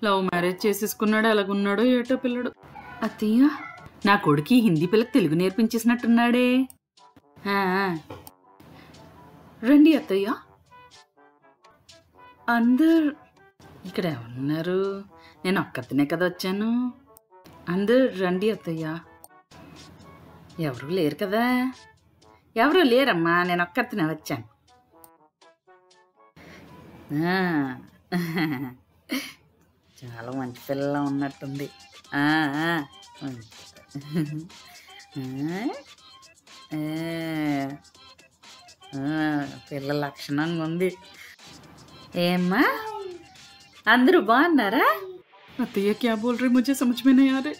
Love marriage చేసేసుకున్నాడు ఎలాగున్నాడో ఏటో పిల్లడు అత్తయ్య నా కొడుకు హిందీ పిల్లకి తెలుగు నేర్పించేసినట్టున్నాడే ఆ, ఆ. రండి అత్తయ్య అందరు ఇక్కడ ఎవరున్నారు నేను ఒక్కతనే కదా వచ్చాను అందరు రండి అత్తయ్య ఎవరు లేరు కదా ఎవరు లేరమ్మా నేను ఒక్కతనే వచ్చాను ఆ, చాలా మంచి పిల్ల ఉన్నట్టుంది ఆ, ఆ, మంచి. ఆ, ఆ, పిల్ల లక్షణంగా ఉంది ఏమ్మా అందరూ బాగున్నారా అత్తయ్య క్యా బోల్ రే ముझे समझ में नहीं आ रहे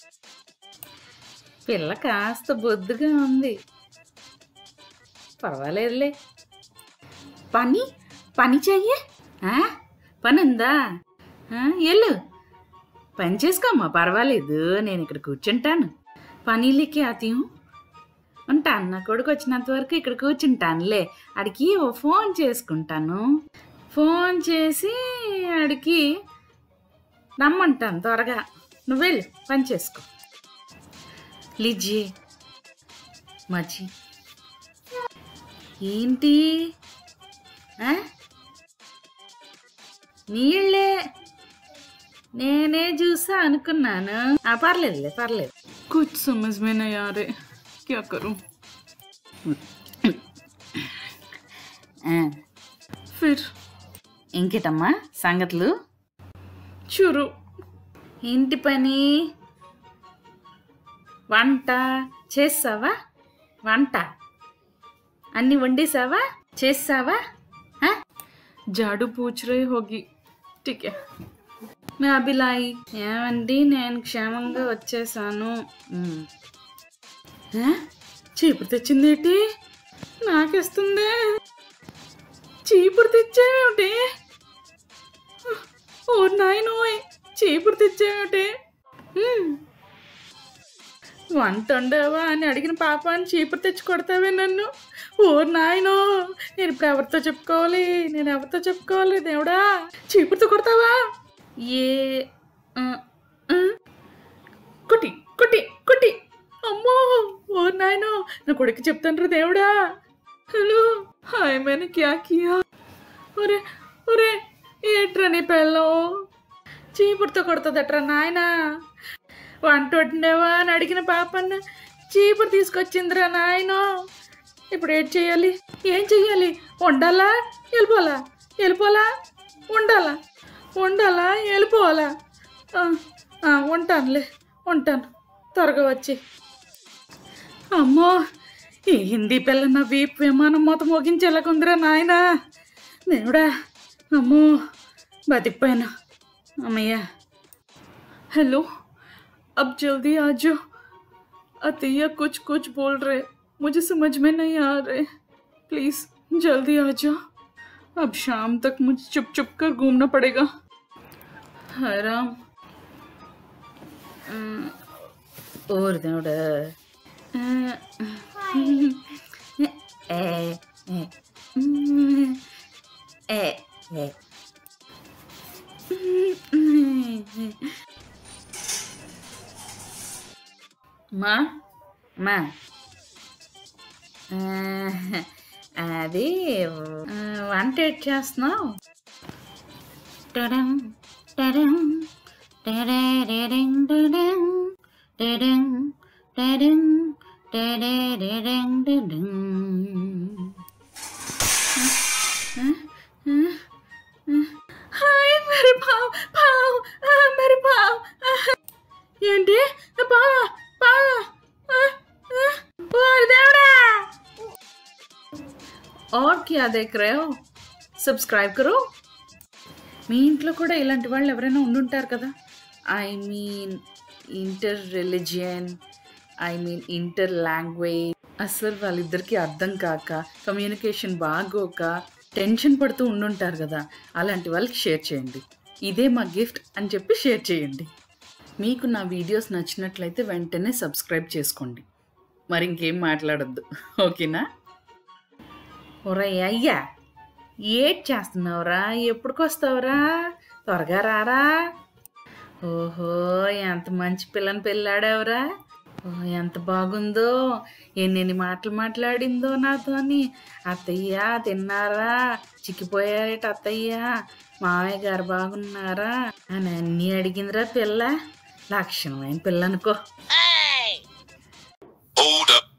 పిల్ల కాస్త బొద్దుగా ఉంది పర్వాలేదులే పని పని చెయ్యి ఆ? పని ఉందా ఆ, ఎల్లు పని చేసుకోమ్మా పర్వాలేదు నేను ఇక్కడ కూర్చుంటాను పనీలకి అతి ఉంటాను నా కొడుకు వచ్చినంత వరకు ఇక్కడ కూర్చుంటానులే ఆడికి ఓ ఫోన్ చేసుకుంటాను ఫోన్ చేసి ఆడికి రమ్మంటాను త్వరగా నువ్వు వెళ్ళు పని చేసుకో లిజ్జి మచ్చి ఏంటి ఆ? నీళ్ళే నేనే చూసా అనుకున్నాను ఆ పర్లేదులే పర్లేదు कुछ समझ में नहीं आ रहे क्या करूं ఆ, फिर ఇంకేటమ్మా సంగతులు शुरू ఇంటి పని వంట చేసావా వంట అన్ని వండేసావా చేసావా ఆ? झाड़ू पूछ रही होगी ठीक है నా అభిలాయి ఏమండి నేను క్షేమంగా వచ్చేసాను ఉమ్. ఆ? చీపురు తెచ్చిందేటి నాకేస్తుంది చీపురు తెచ్చావేమిటి ఓ నాయనోయ్ చీపురు తెచ్చావేమిటి హ్మ్. వంట వండావా అని అడిగిన పాపాన్ని చీపురు తెచ్చి కొడతావే నన్ను ఓ నాయనో నేను ఇప్పుడు ఎవరితో చెప్పుకోవాలి నేను ఎవరితో చెప్పుకోవాలి దేవుడా చీపురుతో కొడతావా ఏ ఆ, ఆ, కుటి కుటి కుటి అమ్మో ఓ నాయనో నా కొడుకు చెప్తాను దేవుడా హలో హాయ్ मैंने क्या किया ఒరే ఒరే ఏట్రా నీ పెళ్ళం చీపురుతో కొడుతుందట్రా నాయనా వంట వండినావా అని అడిగిన పాపన్న చీపురు తీసుకొచ్చిందిరా నాయనో ఇప్పుడు ఏం చెయ్యాలి ఏం చెయ్యాలి వండాలా వెళ్ళిపోవాలా వెళ్ళిపోవాలా ఉండాలా ఉండాలా వెళ్ళిపోవాలా ఆ, ఆ, ఉంటానులే ఉంటాను త్వరగా వచ్చి అమ్మో ఈ హిందీ పిల్ల నా వీపు విమానం మొత్తం మోగించేలాగుందిరా నాయనా దేవుడా అమ్మో బతికిపోయాను అమ్మయ్యా हेलो अब जल्दी आ जाओ अतैया कुछ कुछ बोल रहे मुझे समझ में नहीं आ रहे प्लीज़ जल्दी आ जाओ अब शाम तक मुझे चुप चुप कर घूमना पड़ेगा हाय राम ఓరు దేవుడు ఆ, ఏ, ఏ, ఉమ్, ఏ, ఏ. మా మా ఆ, అది ఆ, వంట ఎట్ చేస్తున్నావు టడం టడం టడడడం టడం టడం టడం టడడడం టడం हाय मेरे पाँव पाँव आ, मेरे पाँव आ, ఏంటి పా పా ఓరి దేవుడా और क्या देख रहे हो సబ్స్క్రైబ్ కరో మీ ఇంట్లో కూడా ఇలాంటి వాళ్ళు ఎవరైనా ఉండుంటారు కదా I mean inter religion I mean inter language అసలు వాళ్ళిద్దరికి అర్థం కాక కమ్యూనికేషన్ బాగోక టెన్షన్ పడుతూ ఉండుంటారు కదా అలాంటి వాళ్ళకి షేర్ చేయండి ఇదే మా గిఫ్ట్ అని చెప్పి షేర్ చేయండి మీకు నా వీడియోస్ నచ్చినట్లయితే వెంటనే సబ్స్క్రైబ్ చేసుకోండి మరి ఇంకేం మాట్లాడొద్దు ఓకేనా ఒరే అయ్యా ఏట్ చేస్తున్నావురా ఎప్పుడుకొస్తావురా త్వరగా రారా ఓహో ఎంత మంచి పిల్లని పెళ్ళాడేవరా ఓ ఎంత బాగుందో ఎన్నెన్ని మాటలు మాట్లాడిందో నాతోని అత్తయ్య తిన్నారా చిక్కిపోయారేట అత్తయ్య మామయ్య గారు బాగున్నారా అని అన్నీ అడిగిందిరా పిల్ల లక్షణమైన పిల్ల అనుకో Hold up.